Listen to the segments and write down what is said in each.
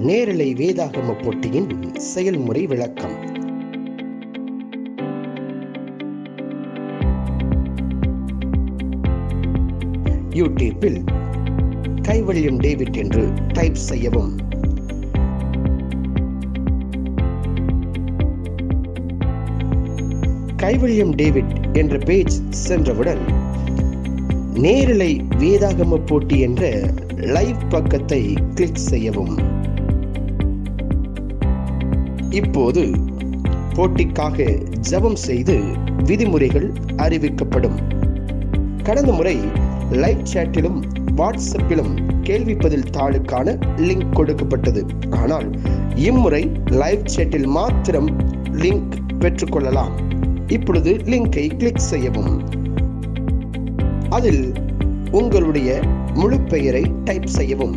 நேரலை வேதாகம போட்டியின் செயல்முறை விளக்கம் யூடியூப்பில் கைவல்யம் டேவிட் என்று டைப் செய்யவும் கைவல்யம் டேவிட் என்ற பேஜ் சென்றவுடன் நேரலை வேதாகம போட்டி என்ற லைவ் பக்கத்தை கிளிக் செய்யவும் இப்போது போட்டிக்காக ஜெபம் செய்து விதிமுறைகள் அறிவிக்கப்படும் கடந்த முறை லைவ் சேட்டிலும் வாட்ஸ்அப்பிலும் கேள்வி பதில் தாளுக்கான லிங்க் கொடுக்கப்பட்டது ஆனால் இம்முறை லைவ் சேட்டில் மாத்திரம் லிங்க் பெற்றுக்கொள்ளலாம் இப்பொழுது லிங்கை கிளிக் செய்யவும் அதில் உங்களுடைய முழு பெயரை டைப் செய்யவும்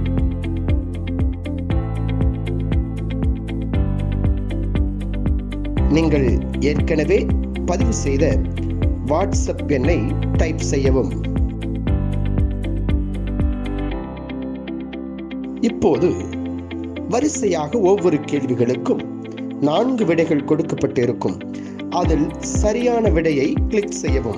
நீங்கள் ஏற்கனவே பதிவு செய்த வாட்ஸ்அப் எண்ணை டைப் செய்யவும் இப்போது வரிசையாக ஒவ்வொரு கேள்விகளுக்கும் நான்கு விடைகள் கொடுக்கப்பட்டிருக்கும் அதில் சரியான விடையை கிளிக் செய்யவும்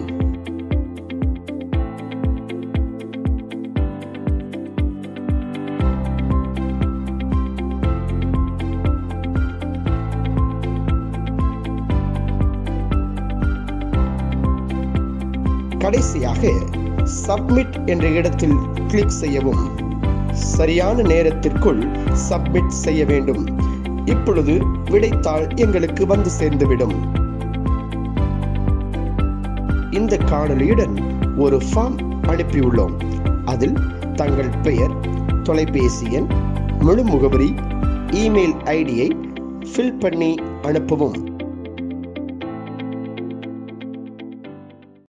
கடைசியாக சப்மிட் என்ற இடத்தில் கிளிக் செய்யவும் சரியான நேரத்திற்குள் சப்மிட் செய்ய வேண்டும் இப்பொழுது விடைத்தாள் எங்களுக்கு வந்து சேர்ந்துவிடும் இந்த காணொலியுடன் ஒரு ஃபார்ம் அனுப்பியுள்ளோம் அதில் தங்கள் பெயர் தொலைபேசி எண் முழு முகவரி இமெயில் ஐடியை ஃபில் பண்ணி அனுப்பவும்